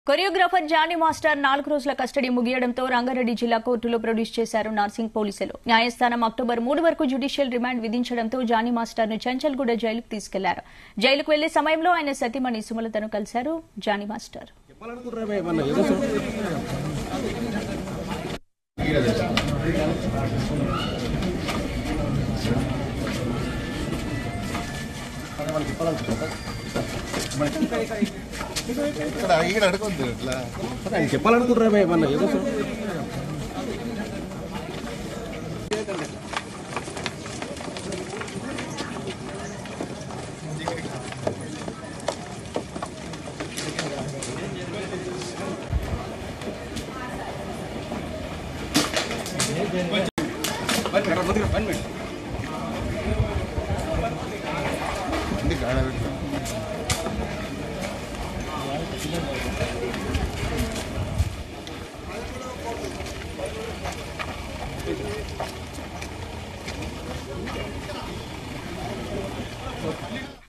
Choreographer Johnny master నాలుగు రోజుల custody ముగియడంతో Rangareddy జిల్లా కోర్టులో ప్రొడ్యూస్ చేశారు నార్సింగ్ పోలీసులు న్యాయస్థానం అక్టోబర్ మూడు వరకు జ్యుడిషియల్ రిమాండ్ విధించడంతో జానీ మాస్టర్ ను చంచల్గూడ జైలుకు తీసుకెళ్లారు జైలుకు వెళ్లే సమయంలో ఆయన సతీమణి సుమలతను కలిశారు జానీ మాస్టర్ చెప్పాలనుకుంటున్నారా ఏమన్నా ఏదో సార్ ఇక్కడ ఇక్కడ అడగొద్దు ఇట్లా సార్ ఆయన చెప్పాలనుకుంటున్నారా ఏమన్నా ఏదో సార్ బండి కాడ పెట్టు.